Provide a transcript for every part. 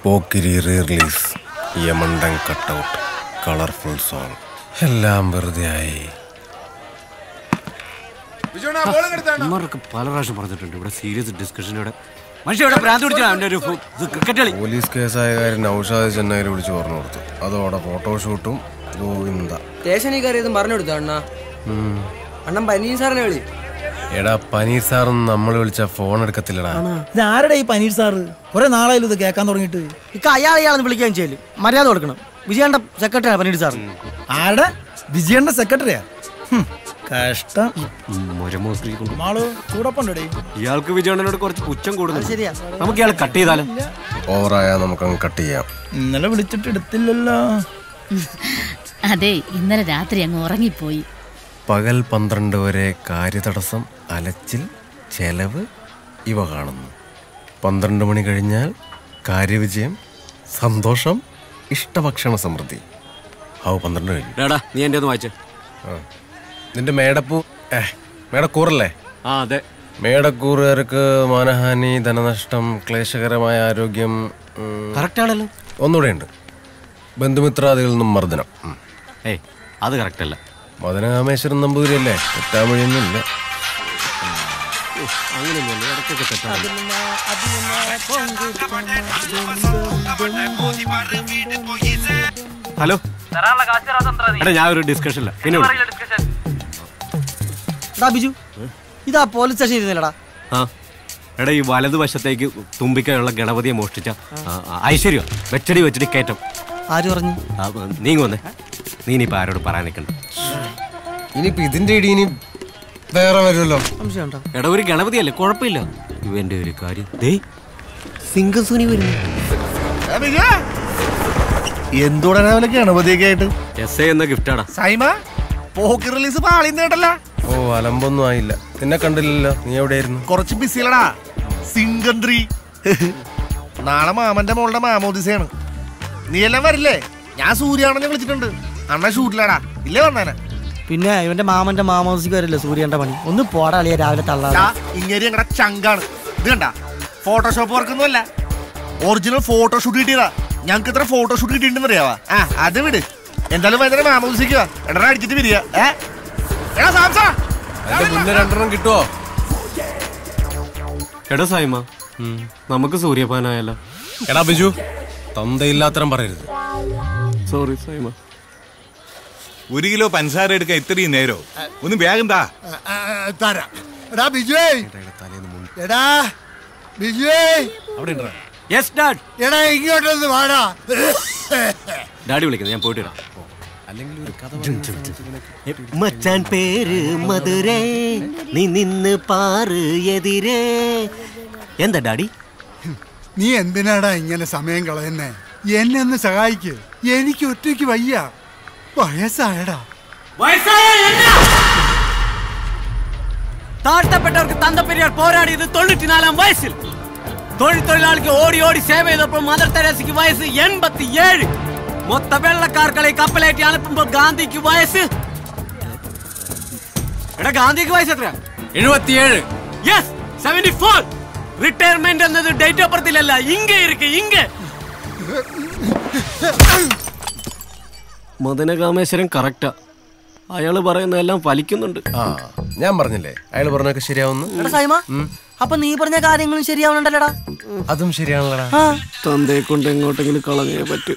പോക്കിരി re release യമണ്ടൻ cutout colourful song എല്ലാം വെറുതെ ആയി ഇവർക്ക് പല പ്രാവശ്യം പറഞ്ഞിട്ടുണ്ട് ഇവിടെ സീരിയസ് ഡിസ്കഷൻ ഇവിടെ മനുഷ്യ ഇവിടെ ഭ്രാന്ത് പിടിച്ചാ അവന്റെ ഒരു ഫു- ഇത് ക്രിക്കറ്റ് കളി പോലീസ് കേസായ കാര്യം നൌഷാദ് ചെന്നൈയിൽ വിളിച്ച് പറഞ്ഞു കൊടുത്തു അതോടെ ഫോട്ടോഷൂട്ടും ഗോവിന്ദ സ്റ്റേഷനിൽ കയറിയതും പറഞ്ഞു കൊടുത്തു അണ്ണാ അണ്ണൻ പനീൻ സാറിനെ വിളി എടാ പനീർ സാറൊന്നും നമ്മൾ വിളിച്ച ഫോൺ എടുക്കത്തില്ലടാ ഇത് ആരുടെ ഈ പനീർ സാറ് കുറെ നാളായാലും ഇത് കേൾക്കാൻ തുടങ്ങിയിട്ട് ഇക്ക അയാൾ ഇയാളെന്ന് വിളിക്കാൻ ചെയ്യല് മര്യാദ കൊടുക്കണം വിജയണ്ട സെക്രട്ടറിയാണ് പനീർ സാർ ആരുടെ വിജയന്റെ സെക്രട്ടറിയാ ഹും, കഷ്ടം മൊരമോ സ്ത്രീ കൊണ്ട് മാളു ചൂടപ്പുണ്ടേ ഇയാൾക്ക് വിജയണ്ണനോട് കുറച്ച് പുച്ഛം കൂടുന്നു ശരിയാ നമുക്ക് ഇയാൾ കട്ട് ചെയ്താലോ ഓവറായാൽ നമുക്കങ്ങ് കട്ട് ചെയ്യാം ഇന്നലെ വിളിച്ചിട്ട് എടുത്തില്ലല്ലോ അതെ ഇന്നലെ രാത്രി അങ്ങ് ഉറങ്ങിപ്പോയി പകൽ പന്ത്രണ്ട് വരെ കാര്യതടസ്സം അലച്ചിൽ ചെലവ് ഇവ കാണുന്നു പന്ത്രണ്ട് മണി കഴിഞ്ഞാൽ കാര്യവിജയം സന്തോഷം ഇഷ്ടഭക്ഷണ സമൃദ്ധി ഹാവ് പന്ത്രണ്ട് കഴിഞ്ഞു ഡാടാ നീ എന്റെ ഒന്ന് വായിച്ചേ ആ. നിന്റെ മേടപ്പൂ ഏ മേടക്കൂറല്ലേ ആ അതെ മേടക്കൂറുകാർക്ക് മാനഹാനി ധനനഷ്ടം ക്ലേശകരമായ ആരോഗ്യം ഉം, കറക്റ്റ് ആണല്ലോ ഒന്നുകൂടെ ഉണ്ട് ബന്ധുമിത്രാദികളിൽ നിന്നും മർദ്ദനം ഉം. ഏയ് അത് കറക്റ്റ് അല്ല മദനകാമേശ്വരൻ നമ്പൂതിരിയല്ലേ തെറ്റാമൊഴിയൊന്നുമില്ല അങ്ങനെയൊന്നുമല്ല ഇടയ്ക്കൊക്കെ തെറ്റാണ് ഹലോ എടാ ഞാൻ ഒരു ഡിസ്കഷനില്ല പിന്നെ വിളി. എടാ ബിജു ഇതാ പോലീസ് സ്റ്റേഷൻ ഇരുന്നില്ലടാ ആ എടാ ഈ വലതുവശത്തേക്ക് തുമ്പിക്കയുള്ള ഗണപതിയെ മോഷ്ടിച്ച ആ, ആ, ഐശ്വര്യം വെച്ചടി വെച്ചടി കയറ്റം ആര് പറഞ്ഞു ആ, നീങ്ങി വന്നേ നീ ഇനിയിപ്പോ ആരോട് പറയാൻ നിൽക്കണ്ട ഇനിയിപ്പോ ഇതിന്റെ ഇടി ഇനി വേറെ വരുമല്ലോ സംശയം ഉണ്ടോ എടാ ഒരു ഗണപതിയല്ലേ കുഴപ്പമില്ല ഇവന്റെ ഒരു കാര്യം ദേ സിംഗസുനി വരുന്നു എന്തോടാ രാവിലെ ഗണപതിയൊക്കെ ആയിട്ട് എസ് എ എന്ന ഗിഫ്റ്റാടാ സൈമ പോക്കി റിലീസ് പാളിന്നേട്ടല്ല ഓ അലമ്പൊന്നും ആയില്ല നിന്നെ കണ്ടില്ലല്ലോ നീ എവിടെയായിരുന്നു കുറച്ച് ബിസിയല്ലടാ സിംഗന്ത്രി നാളെ മാമന്റെ മോളുടെ മാമോദിസയാണ് നീ എല്ലാം വരില്ലേ ഞാൻ സൂര്യാണെന്നെ വിളിച്ചിട്ടുണ്ട് അണ്ണ ഷൂട്ടിലാടാ ഇല്ലേ വന്നാനെ പിന്നെ ഇവന്റെ മാമന്റെ മാമോസിക്ക് വരില്ല സൂര്യന്റെ പണി ഒന്ന് പോടാ അളിയ രാവിലെ തള്ളാ ദാ, ഇങ്ങേരി ഞങ്ങളുടെ ചങ്കാണ് ഇത് കണ്ട ഫോട്ടോഷോപ്പ് വർക്കൊന്നുമല്ല ഒറിജിനൽ ഫോട്ടോഷൂട്ട് കിട്ടിയതാ ഞങ്ങൾക്ക് ഇത്ര ഫോട്ടോഷൂട്ട് കിട്ടിയിട്ടുണ്ടെന്ന് അറിയാവാ ആ അത് വിട് എന്തായാലും വൈകുന്നേരം മാമോദിസിക്കുക എടാ അടിച്ചിട്ട് വരിക ഏ എടാ സാംസാ അതിന്റെ മുന്നേ രണ്ടെണ്ണം കിട്ടുവോ എടാ സൈമ നമുക്ക് സൂര്യപാനായല്ലോ എടാ ബിജു തന്തയില്ലാത്തരം പറയരുത് സോറി സൈമ ഒരു കിലോ പഞ്ചസാര എടുക്കാൻ ഇത്രയും നേരോ ഒന്ന് വേഗം താ തരാം എടാ ബിജുവേ എടാ ബിജുവേ അവിടെ ഉണ്ടെടാ. യെസ് ഡാഡ് എടാ ഇങ്ങോട്ടൊന്ന് വാടാ ഡാഡി വിളിക്കുന്നു ഞാൻ പോയിട്ട് വരാം അല്ലെങ്കിൽ ഒരു കഥ മച്ചാൻ പേര് മധുരേ നീ നിന്ന് പാറ് എതിരേ എന്താ ഡാഡി നീ എന്തിനാടാ ഇങ്ങനെ സമയം കളയുന്നേ എന്നെ ഒന്ന് സഹായിക്ക് എനിക്ക് ഒറ്റയ്ക്ക് വയ്യ വയസ്സായടാ താഴ്ത്തപ്പെട്ടവർക്ക് തന്തപ്പെരിയാർ പോരാടിയത് തൊണ്ണൂറ്റിനാലാം വയസ്സിൽ തൊഴിൽ തൊഴിലാളിക്ക് ഓടി ഓടി സേവ ചെയ്തപ്പോൾ മദർ തെരേസയ്ക്ക് വയസ്സ് എൺപത്തിയേഴ് മൊത്ത വെള്ളക്കാർക്കളെ കപ്പലേറ്റി അനുപ്പുമ്പോ ഗാന്ധിക്ക് വയസ്സ് എടാ ഗാന്ധിക്ക് വയസ്സ് എത്ര എഴുപത്തിയേഴ് യെസ് സെവന്റി ഫോർ റിട്ടയർമെന്റ് എന്നത് ഡേറ്റ് ഓഫ് ബർത്തിലല്ല ഇങ്ക ഇരിക്കെ ഇങ്ക മദനകാമേശ്വരൻ കറക്റ്റാ അയാള് പറയുന്നതെല്ലാം ഫലിക്കുന്നുണ്ട് ആ ഞാൻ പറഞ്ഞില്ലേ അയാൾ പറഞ്ഞൊക്കെ ശരിയാവുന്നു എടാ സൈമ അപ്പൊ നീ പറഞ്ഞ കാര്യങ്ങളും ശരിയാവണുണ്ടല്ലോടാ അതും ശരിയാണല്ലോടാ ആ തന്തയെ കൊണ്ട് എങ്ങോട്ടെങ്കിലും കളഞ്ഞേ പറ്റൂ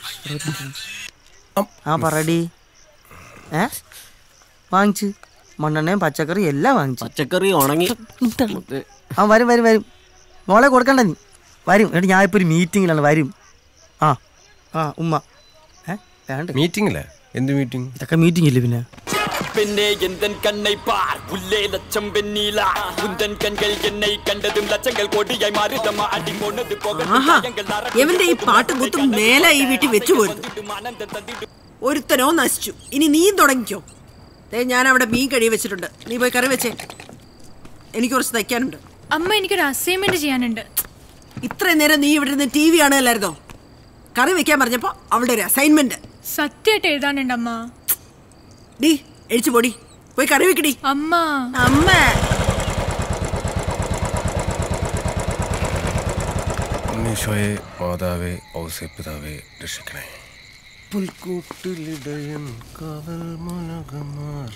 ആ പറടി ഏ വാങ്ങിച്ച് മണ്ണെണ്ണയും പച്ചക്കറി എല്ലാം വാങ്ങിച്ചു പച്ചക്കറി ഉണങ്ങി ആ വരും വരും വരും മോളെ കൊടുക്കണ്ട നീ വരും എന്നിട്ട് ഞാൻ ഇപ്പൊ ഒരു മീറ്റിങ്ങിലാണ് വരും ആ ആ ഉമ്മ ഏ വേണ്ട മീറ്റിംഗില്ലേ എന്ത് മീറ്റിംഗ് ഇതൊക്കെ മീറ്റിംഗ് ഇല്ലേ പിന്നെ பெண்ணே எந்தன் கண்ணை பார் உள்ளே லட்சம் வெண்ணீலா உந்தன் கண்கள் என்னை கண்டதும் லட்சங்கள் கோடியாய் மாறுதம்மா அடி போனது போக എവന്റെ ഈ പാട്ടും കുത്തും മേലെ ഈ വീട്ടിൽ വെച്ചു പോരുത് ഒരുത്തനോ നശിച്ചു ഇനി നീയും തുടങ്ങിക്കോ ദേ ഞാൻ അവിടെ മീൻ കഴി വെച്ചിട്ടുണ്ട് നീ പോയി കറി വെച്ചേ എനിക്ക് കുറച്ച് തയ്ക്കാനുണ്ട് അമ്മ എനിക്കൊരു അസൈൻമെന്റ് ചെയ്യാനുണ്ട് ഇത്രയും നേരം നീ ഇവിടെ നിന്ന് ടി വി കാണുകയല്ലായിരുന്നോ കറി വെക്കാൻ പറഞ്ഞപ്പോ അവളുടെ ഒരു അസൈൻമെന്റ് സത്യമായിട്ട് എഴുതാനുണ്ട് അമ്മ ഡീ എഴിച്ചു പൊടി പോയി കറി വെക്കടി അമ്മ അമ്മ നീ ഈശോയെ മാതാവേ ഔസേ പിതാവേ രക്ഷിക്കണേ പുൽക്കൂട്ടിലിടയൻ കാവൽ മുലകമാർ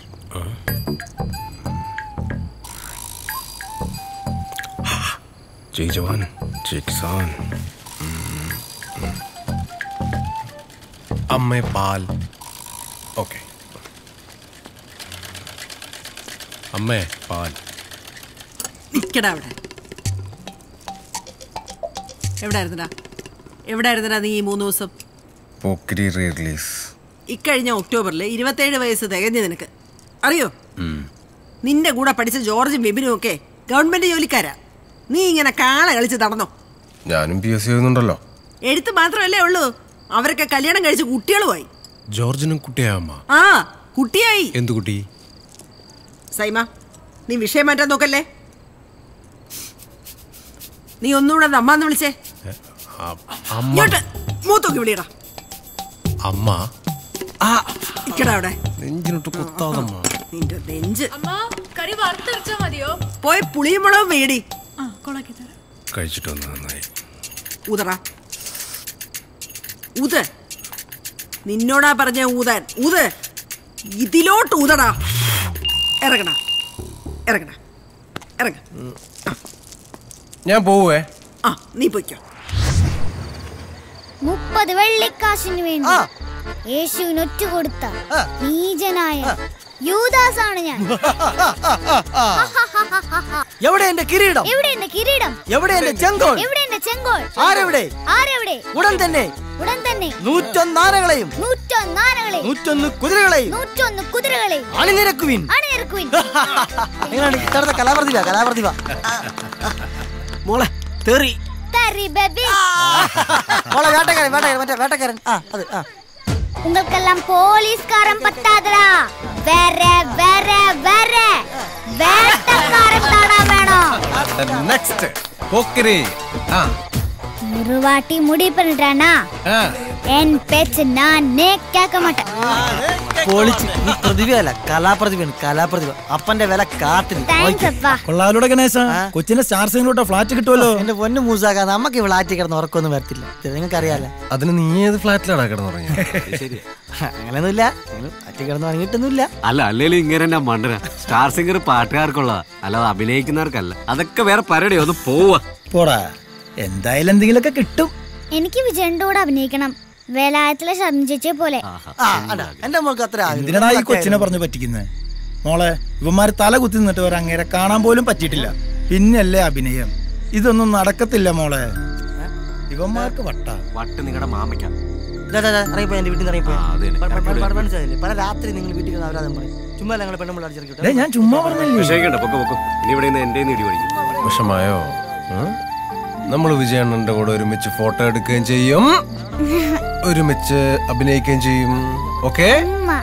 ജയ് ജവാൻ ജയ് കിസാൻ ഉം, ഉം. അമ്മേ പാൽ ഓക്കെ അമ്മേ പാൽ നിക്കടാ അവിടെ എവിടെ ആയിരുന്നടാ എവിടെ ആയിരുന്നടാ നീ ഈ മൂന്ന് ദിവസം പോക്കിരി റീ റിലീസ് ഇക്കഴിഞ്ഞ ഒക്ടോബറിൽ ഇരുപത്തേഴ് വയസ്സ് തികഞ്ഞു നിനക്ക് അറിയോ നിന്റെ കൂടെ പഠിച്ച ജോർജും വിപിനും ഒക്കെ ഗവൺമെന്റ് ജോലിക്കാരാ നീ ഇങ്ങനെ കാള കളിച്ച് നടന്നോ ഞാനും പി എസ് സി എഴുതുന്നുണ്ടല്ലോ എഴുത്ത് മാത്രമല്ലേ ഉള്ളൂ അവരൊക്കെ കല്യാണം കഴിച്ച് കുട്ടികളുമായി ജോർജിനും കുട്ടിയാമ്മ ആ കുട്ടിയായി എന്തു കുട്ടി സൈമ നീ വിഷയം മാറ്റാൻ നോക്കല്ലേ നീ ഒന്നുകൂടെ ഒന്ന് അമ്മാന്ന് വിളിച്ചേ അ- അമ്മ ഇങ്ങോട്ട് മൂത്തോക്കി വിളിയടാ അമ്മ ഇക്കടാ അവിടെ നെഞ്ചിനോട്ട് കുത്താതമ്മ നിന്റെ നെഞ്ച് അമ്മ കറി വറുത്തരച്ചാ മതിയോ പോയി പുളിയും മുളകും വേടി ആ കൊളാക്കി തരാം കഴിച്ചിട്ട് വന്ന് നന്നായി ഊതടാ ഊത് നിന്നോടാ പറഞ്ഞ ഊതാൻ ഊത് ഇതിലോട്ട് ഊതടാ ഇറങ്ങണ ഇറങ്ങണ ഇറങ്ങ ഞാൻ പോവേ ആ നീ പൊയ്ക്കോ മുപ്പത് വെള്ളിക്കാശിന് വേണ്ടി യേശുവിന് ഒറ്റ കൊടുത്ത നീചനായ യൂദാസാണ് ഞാൻ എവിടെ എന്റെ കിരീടം എവിടെ എന്റെ കിരീടം എവിടെ എന്റെ ചെങ്കോൽ എവിടെ എന്റെ ചെങ്കോൾ ആരെവിടെ ആരെവിടെ ഉടൻ തന്നെ ഉടൻ തന്നെ നൂറ്റൊന്നാനകളെയും നൂറ്റൊന്നാനകളെ നൂറ്റൊന്ന് കുതിരകളെയും നൂറ്റൊന്ന് കുതിരകളെ അണിനിരക്കുവിൻ അണിനിരക്കുവിൻ എങ്ങനെയാണ് ഇത്തരത്തെ കലാപ്രതിഭ കലാപ്രതിഭ മോളെ തെറി തരി ബേബി മോളെ വേട്ടക്കാരൻ വേട്ടക്കാരൻ മറ്റേ വേട്ടക്കാരൻ ആ അത് ആ உங்களுக்கெல்லாம் போலீஸ்காரன் பத்தாதடா வேற வேற வேற வேட்டக்காரன் தானா வேணும் നെക്സ്റ്റ് പോക്കിരി ആ ஒரு வாட்டி முடிவு பண்ணிட்டானா ആ என் பேச்சு நானே கேட்க மாட்டேன் പൊളിച്ച് നീ പ്രതിഭയല്ല കലാപ്രതിഭയാണ് കലാപ്രതിഭ അപ്പന്റെ വില കാത്തിന് താങ്ക്സ് അപ്പാ കൊള്ളാലോടെ ഗണേശ കൊച്ചിന്റെ സ്റ്റാർ സിംഗിലോട്ട് ഫ്ലാറ്റ് കിട്ടുമല്ലോ എന്റെ പൊന്നു മൂസാക്ക നമുക്ക് ഈ ഫ്ലാറ്റിൽ കിടന്ന് ഉറക്കൊന്നും വരത്തില്ല നിങ്ങൾക്ക് അറിയാലോ അതിന് നീ ഏത് ഫ്ലാറ്റിലാണ് കിടന്നുറങ്ങിയത് അങ്ങനെയൊന്നുമില്ല ഫ്ലാറ്റിൽ കിടന്ന് ഉറങ്ങിയിട്ടൊന്നുമില്ല അല്ല അല്ലേലും ഇങ്ങനെ തന്നെ മണ്ടന സ്റ്റാർ സിംഗർ പാട്ടുകാർക്കുള്ള അല്ലാതെ അഭിനയിക്കുന്നവർക്കല്ല അതൊക്കെ വേറെ പരടി ഒന്ന് പോവാ പോടാ എന്തായാലും എന്തെങ്കിലുമൊക്കെ കിട്ടും എനിക്ക് വിജയന്റെ കൂടെ അഭിനയിക്കണം വേലായത്തിലെ ശബ്ദിച്ചെ പോലെ ആ അടാ എന്റെ മോൾക്ക് അത്ര ആഗ്രഹം. എന്തിനാ ഈ കൊച്ചിനെ പറഞ്ഞു പറ്റിക്കുന്നത് മോളെ ഇവന്മാര് തല കുത്തി നിന്നിട്ട് വരെ അങ്ങേരെ കാണാൻ പോലും പറ്റിയിട്ടില്ല പിന്നല്ലേ അഭിനയം ഇതൊന്നും നടക്കത്തില്ല മോളെ ഇവന്മാർക്ക് വട്ട വട്ട് നിങ്ങളുടെ മാമയ്ക്ക ദാ, ദാ, ദാ, ഇറങ്ങിപ്പോയി എന്റെ വീട്ടിൽ നിന്ന് ഇറങ്ങിപ്പോയി ആ, അത് തന്നെ. പ- പ- പ- പ- മനസ്സിലായില്ലേ പല രാത്രി നിങ്ങൾ വീട്ടിൽ കിടന്ന് അവരാതും പറയും ചുമ്മാ ഞങ്ങൾ പെണ്ണുമ്പോൾ അടിച്ചിറക്കി ഡേ ഞാൻ ചുമ്മാ പറഞ്ഞില്ലേ വിഷയിക്കണ്ട പൊക്കെ പൊക്കും ഇനി ഇവിടെ നിന്ന് എന്റെ ഇടി പഠിക്കും വിഷമായോ നമ്മൾ വിജയണ്ണന്റെ കൂടെ ഒരുമിച്ച് ഫോട്ടോ എടുക്കുകയും ചെയ്യും ഒരുമിച്ച് അഭിനയിക്കുകയും ചെയ്യും ഓക്കെ ഉമ്മ.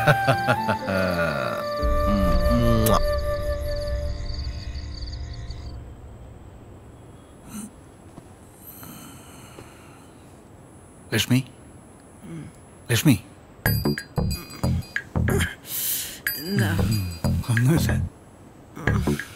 ലക്ഷ്മി ലക്ഷ്മി എന്താ ഒന്നുമില്ല